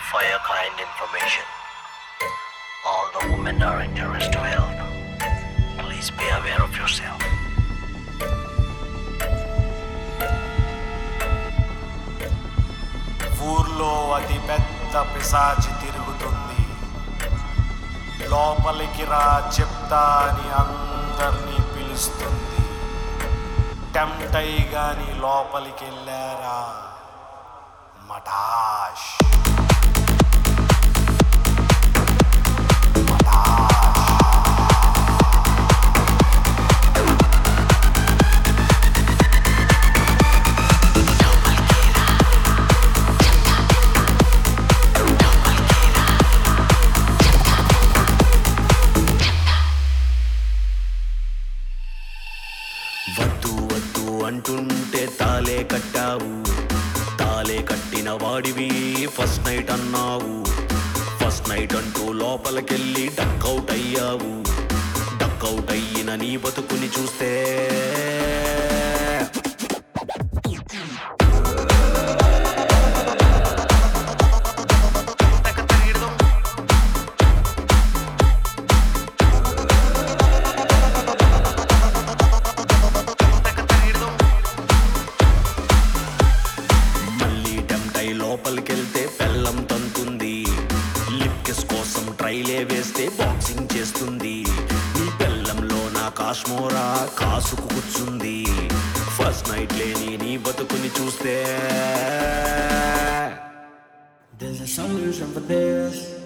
For your kind information, all the women are interested to help. Please be aware of yourself. ఊర్లో అతి పెద్ద పిశాచి తిరుగుతుంది లోపలికి రా చెప్తా అని అందరినీ పిలుస్తుంది టెంప్టై గాని లోపలికి వెళ్ళారా మటాష్ వద్దు వద్దు అంటుంటే తాలే కట్టావు తాలే కట్టిన వాడివి ఫస్ట్ నైట్ అన్నావు ఫస్ట్ నైట్ అంటూ లోపలికెళ్ళి డక్అవుట్ అయ్యావు డక్అవుట్ అయిన నీ బతుకుని చూస్తే మళ్ళీ టెంప్ట్ అయి లోపలికెళ్తే పెళ్ళం తంతుంది లిప్ కిస్ కోసం ట్రైలే వేస్తే బాక్సింగ్ చేస్తుంది ఈ పెళ్ళంలో నా కాశ్మోరా కాసుకు కూర్చుంది ఫస్ట్ నైట్ లేని నీ బతుకుని చూస్తే There's a solution for this.